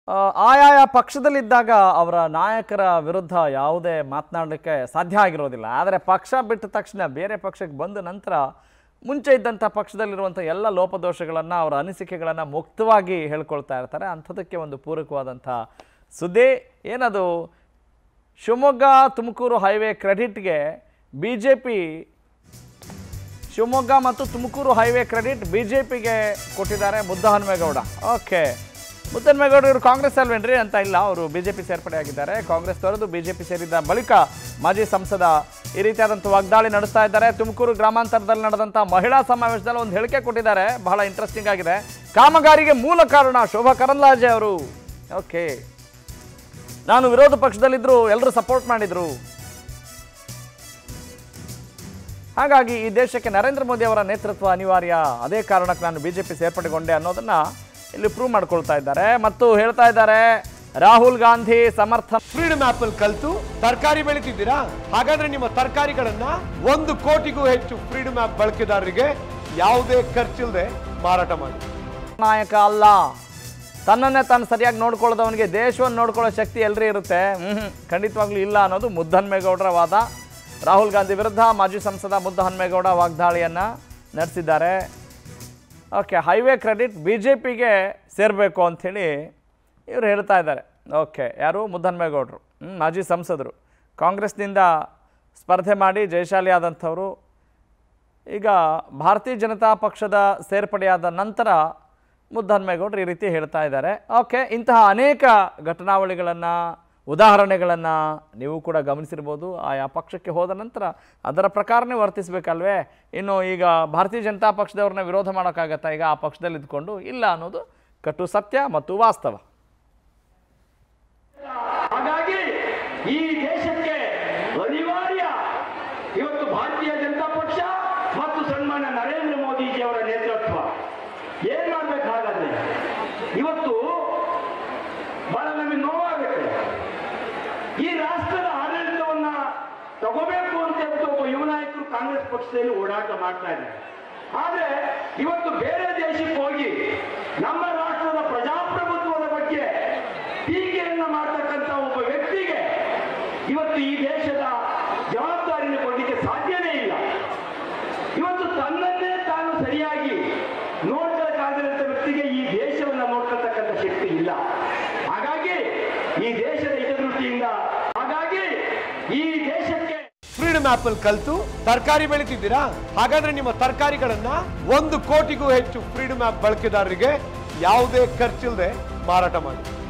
ಆ, ಆಯಾಯ ಪಕ್ಷದಲ್ಲಿದ್ದಾಗ ಅವರ ನಾಯಕರ ವಿರುದ್ಧ ಯಾವುದೇ ಮಾತನಾಡಲಿಕ್ಕೆ ಸಾಧ್ಯ ಆಗಿರೋದಿಲ್ಲ ಆದರೆ ಪಕ್ಷ ಬಿಟ್ಟ ತಕ್ಷಣ ಬೇರೆ ಪಕ್ಷಕ್ಕೆ ಬಂದ ನಂತರ ಮುಂಚೆ ಇದ್ದಂಥ ಪಕ್ಷದಲ್ಲಿರುವಂಥ ಎಲ್ಲ ಲೋಪದೋಷಗಳನ್ನು ಅವರ ಅನಿಸಿಕೆಗಳನ್ನು ಮುಕ್ತವಾಗಿ ಹೇಳ್ಕೊಳ್ತಾ ಇರ್ತಾರೆ ಅಂಥದಕ್ಕೆ ಒಂದು ಪೂರಕವಾದಂಥ ಸುದ್ದಿ ಏನದು ಶಿವಮೊಗ್ಗ ತುಮಕೂರು ಹೈವೇ ಕ್ರೆಡಿಟ್ಗೆ ಬಿ ಜೆ ಪಿ ಶಿವಮೊಗ್ಗ ಮತ್ತು Tumakuru highway credit B J ಪಿಗೆ ಕೊಟ್ಟಿದ್ದಾರೆ ಮುದ್ದಹನುಮೇಗೌಡ ಓಕೆ ಮುದ್ದಹನುಮೇಗೌಡ ಇವರು ಕಾಂಗ್ರೆಸ್ ಅಲ್ವೇನ್ರಿ ಅಂತ ಇಲ್ಲ ಅವರು ಬಿ ಜೆ ಪಿ ಸೇರ್ಪಡೆಯಾಗಿದ್ದಾರೆ ಕಾಂಗ್ರೆಸ್ ತೊರೆದು ಬಿ ಜೆ ಪಿ ಸೇರಿದ ಬಳಿಕ ಮಾಜಿ ಸಂಸದ ಈ ರೀತಿಯಾದಂಥ ವಾಗ್ದಾಳಿ ನಡೆಸ್ತಾ ಇದ್ದಾರೆ ತುಮಕೂರು ಗ್ರಾಮಾಂತರದಲ್ಲಿ ನಡೆದಂಥ ಮಹಿಳಾ ಸಮಾವೇಶದಲ್ಲಿ ಒಂದು ಹೇಳಿಕೆ ಕೊಟ್ಟಿದ್ದಾರೆ ಬಹಳ ಇಂಟ್ರೆಸ್ಟಿಂಗ್ ಆಗಿದೆ ಕಾಮಗಾರಿಗೆ ಮೂಲ ಕಾರಣ ಶೋಭಾ ಕರಂದ್ಲಾಜೆ ಅವರು ಓಕೆ ನಾನು ವಿರೋಧ ಪಕ್ಷದಲ್ಲಿದ್ದರು ಎಲ್ಲರೂ ಸಪೋರ್ಟ್ ಮಾಡಿದರು ಹಾಗಾಗಿ ಈ ದೇಶಕ್ಕೆ ನರೇಂದ್ರ ಮೋದಿ ಅವರ ನೇತೃತ್ವ ಅನಿವಾರ್ಯ ಅದೇ ಕಾರಣಕ್ಕೆ ನಾನು ಬಿಜೆಪಿ ಸೇರ್ಪಡೆಗೊಂಡೆ ಅನ್ನೋದನ್ನ ಇಲ್ಲಿ ಪ್ರೂವ್ ಮಾಡ್ಕೊಳ್ತಾ ಇದ್ದಾರೆ ಮತ್ತು ಹೇಳ್ತಾ ಇದ್ದಾರೆ ರಾಹುಲ್ ಗಾಂಧಿ ಸಮರ್ಥ ಫ್ರೀಡಮ್ ಆಪ್ ಅಲ್ಲಿ ಕಲ್ತು ತರಕಾರಿ ಬೆಳಿತಿದ್ದೀರಾ ಹಾಗಾದ್ರೆ ನಿಮ್ಮ ತರಕಾರಿಗಳನ್ನ ಒಂದು ಕೋಟಿಗೂ ಹೆಚ್ಚು ಫ್ರೀಡಮ್ ಆಪ್ ಬಳಕೆದಾರರಿಗೆ ಯಾವುದೇ ಖರ್ಚಿಲ್ಲದೆ ಮಾರಾಟ ಮಾಡಿ ನಾಯಕ ಅಲ್ಲ ತನ್ನನ್ನೇ ತಾನು ಸರಿಯಾಗಿ ನೋಡ್ಕೊಳ್ಳೋದವನಿಗೆ ದೇಶವನ್ನು ನೋಡ್ಕೊಳ್ಳೋ ಶಕ್ತಿ ಎಲ್ರಿ ಇರುತ್ತೆ ಹ್ಮ್ ಖಂಡಿತವಾಗ್ಲೂ ಇಲ್ಲ ಅನ್ನೋದು ಮುದ್ದಹನ್ಮೇಗೌಡರ ವಾದ ರಾಹುಲ್ ಗಾಂಧಿ ವಿರುದ್ಧ ಮಾಜಿ ಸಂಸದ ಮುದ್ದಹನ್ಮೇಗೌಡ ವಾಗ್ದಾಳಿಯನ್ನು ನಡೆಸಿದ್ದಾರೆ okay highway credit B J ಪಿಗೆ ಸೇರಬೇಕು ಅಂಥೇಳಿ ಇವರು ಹೇಳ್ತಾ ಇದ್ದಾರೆ ಓಕೆ ಯಾರು ಮುದ್ದಹನ್ಮೇಗೌಡರು ಹ್ಮ್, ಮಾಜಿ ಸಂಸದರು ಕಾಂಗ್ರೆಸ್ನಿಂದ ಸ್ಪರ್ಧೆ ಮಾಡಿ ಜಯಶಾಲಿ ಆದಂಥವರು ಈಗ ಭಾರತೀಯ ಜನತಾ ಪಕ್ಷದ ಸೇರ್ಪಡೆಯಾದ ನಂತರ ಮುದ್ದಹನ್ಮೇಗೌಡರು ಈ ರೀತಿ ಹೇಳ್ತಾ ಇದ್ದಾರೆ ಓಕೆ ಇಂತಹ ಅನೇಕ ಘಟನಾವಳಿಗಳನ್ನು ಉದಾಹರಣೆಗಳನ್ನು ನೀವು ಕೂಡ ಗಮನಿಸಿರ್ಬೋದು ಆಯಾ ಪಕ್ಷಕ್ಕೆ ಹೋದ ನಂತರ ಅದರ ಪ್ರಕಾರನೇ ವರ್ತಿಸಬೇಕಲ್ವೇ ಇನ್ನು ಈಗ ಭಾರತೀಯ ಜನತಾ ಪಕ್ಷದವ್ರನ್ನ ವಿರೋಧ ಮಾಡೋಕ್ಕಾಗತ್ತಾ ಈಗ ಆ ಪಕ್ಷದಲ್ಲಿ ಇದ್ಕೊಂಡು ಇಲ್ಲ ಅನ್ನೋದು ಕಟು ಸತ್ಯ ಮತ್ತು ವಾಸ್ತವ ಹಾಗಾಗಿ ಈ ದೇಶಕ್ಕೆ ಅನಿವಾರ್ಯ ಇವತ್ತು ಭಾರತೀಯ ಜನತಾ ಪಕ್ಷ ಮತ್ತು ಸನ್ಮಾನ್ಯ ನರೇಂದ್ರ ಮೋದಿಜಿಯವರ ನೇತೃತ್ವ ಏನ್ ಮಾಡ್ಬೇಕು ಹಾಗಾದ್ರೆ ಇವತ್ತು ಬಹಳ ನಮಗೆ ನೋವಾಗುತ್ತೆ ಈ ರಾಷ್ಟ್ರದ ಆಡಳಿತವನ್ನ ತಗೋಬೇಕು ಅಂತ ಹೇಳ್ಬಿಟ್ಟು ಒಬ್ಬ ಯುವ ನಾಯಕರು ಕಾಂಗ್ರೆಸ್ ಪಕ್ಷದಲ್ಲಿ ಓಡಾಟ ಮಾಡ್ತಾ ಇದ್ದಾರೆ ಆದ್ರೆ ಇವತ್ತು ಬೇರೆ ದೇಶಕ್ಕೆ ಹೋಗಿ ನಮ್ಮ ರಾಷ್ಟ್ರದ ಪ್ರಜಾಪ್ರಭುತ್ವದ ಬಗ್ಗೆ ಟೀಕೆಯನ್ನ ಮಾಡ್ತಕ್ಕಂಥ ಒಬ್ಬ ವ್ಯಕ್ತಿಗೆ ಇವತ್ತು ಈ ದೇಶದ ಜವಾಬ್ದಾರಿಯನ್ನು ಕೊಡಲಿಕ್ಕೆ ಸಾಧ್ಯನೇ ಇಲ್ಲ ಇವತ್ತು ತನ್ನನ್ನೇ ತಾನು ಸರಿಯಾಗಿ ನೋಡ್ಕೊಳ್ಳಕ್ಕಾಗದಂತ ವ್ಯಕ್ತಿಗೆ ಈ ದೇಶವನ್ನ ನೋಡ್ಕೊಳ್ತಕ್ಕಂಥ ಶಕ್ತಿ ಇಲ್ಲ ಹಾಗಾಗಿ ಈ ದೇಶದ ಹಿತದೃಷ್ಟಿಯಿಂದ ಹಾಗಾಗಿ ಈ ದೇಶಕ್ಕೆ ಫ್ರೀಡಮ್ ಆಪ್ ಅಲ್ಲಿ ಕಲ್ತು ತರಕಾರಿ ಬೆಳಿತಿದ್ದೀರಾ ಹಾಗಾದ್ರೆ ನಿಮ್ಮ ತರಕಾರಿಗಳನ್ನ ಒಂದು ಕೋಟಿಗೂ ಹೆಚ್ಚು ಫ್ರೀಡಮ್ ಆಪ್ ಬಳಕೆದಾರರಿಗೆ ಯಾವುದೇ ಖರ್ಚಿಲ್ಲದೆ ಮಾರಾಟ ಮಾಡಿ